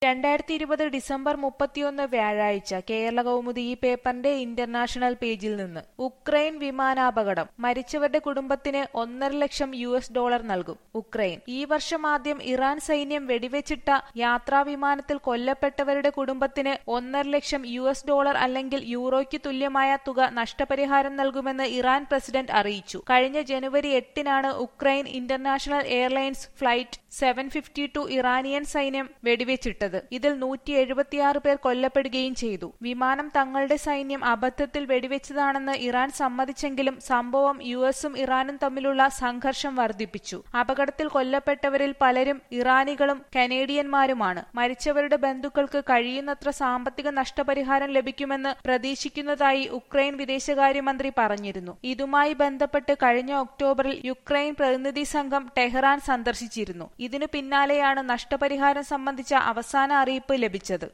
രണ്ടായിരത്തി ഇരുപത് ഡിസംബർ മുപ്പത്തിയൊന്ന് വ്യാഴാഴ്ച കേരള കൗമുദി ഈ പേപ്പറിന്റെ ഇന്റർനാഷണൽ പേജിൽ നിന്ന് ഉക്രൈൻ വിമാനാപകടം മരിച്ചവരുടെ കുടുംബത്തിന് ഒന്നര ലക്ഷം യു എസ് ഡോളർ നൽകും ഉക്രൈൻ ഈ വർഷം ആദ്യം ഇറാൻ സൈന്യം വെടിവെച്ചിട്ട യാത്രാ വിമാനത്തിൽ കൊല്ലപ്പെട്ടവരുടെ കുടുംബത്തിന് ഒന്നര ലക്ഷം യു എസ് ഡോളർ അല്ലെങ്കിൽ യൂറോയ്ക്ക് തുല്യമായ തുക നഷ്ടപരിഹാരം നൽകുമെന്ന് ഇറാൻ പ്രസിഡന്റ് അറിയിച്ചു കഴിഞ്ഞ ജനുവരി എട്ടിനാണ് Ukraine International Airlines flight seven fifty two Iranian സൈന്യം വെടിവെച്ചിട്ടത് ഇതിൽ നൂറ്റി എഴുപത്തിയാറ് പേർ കൊല്ലപ്പെടുകയും ചെയ്തു വിമാനം തങ്ങളുടെ സൈന്യം അബദ്ധത്തിൽ വെടിവെച്ചതാണെന്ന് ഇറാൻ സമ്മതിച്ചെങ്കിലും സംഭവം യു എസും ഇറാനും തമ്മിലുള്ള സംഘർഷം വർദ്ധിപ്പിച്ചു അപകടത്തിൽ കൊല്ലപ്പെട്ടവരിൽ പലരും ഇറാനികളും കനേഡിയന്മാരുമാണ് മരിച്ചവരുടെ ബന്ധുക്കൾക്ക് കഴിയുന്നത്ര സാമ്പത്തിക നഷ്ടപരിഹാരം ലഭിക്കുമെന്ന് പ്രതീക്ഷിക്കുന്നതായി ഉക്രൈൻ വിദേശകാര്യമന്ത്രി പറഞ്ഞിരുന്നു ഇതുമായി ബന്ധപ്പെട്ട് കഴിഞ്ഞ ഒക്ടോബറിൽ യുക്രൈൻ പ്രതിനിധി സംഘം ടെഹ്റാൻ സന്ദർശിച്ചിരുന്നു ഇതിനു പിന്നാലെയാണ് നഷ്ടപരിഹാരം സംബന്ധിച്ച അവസാന അറിയിപ്പ് ലഭിച്ചത്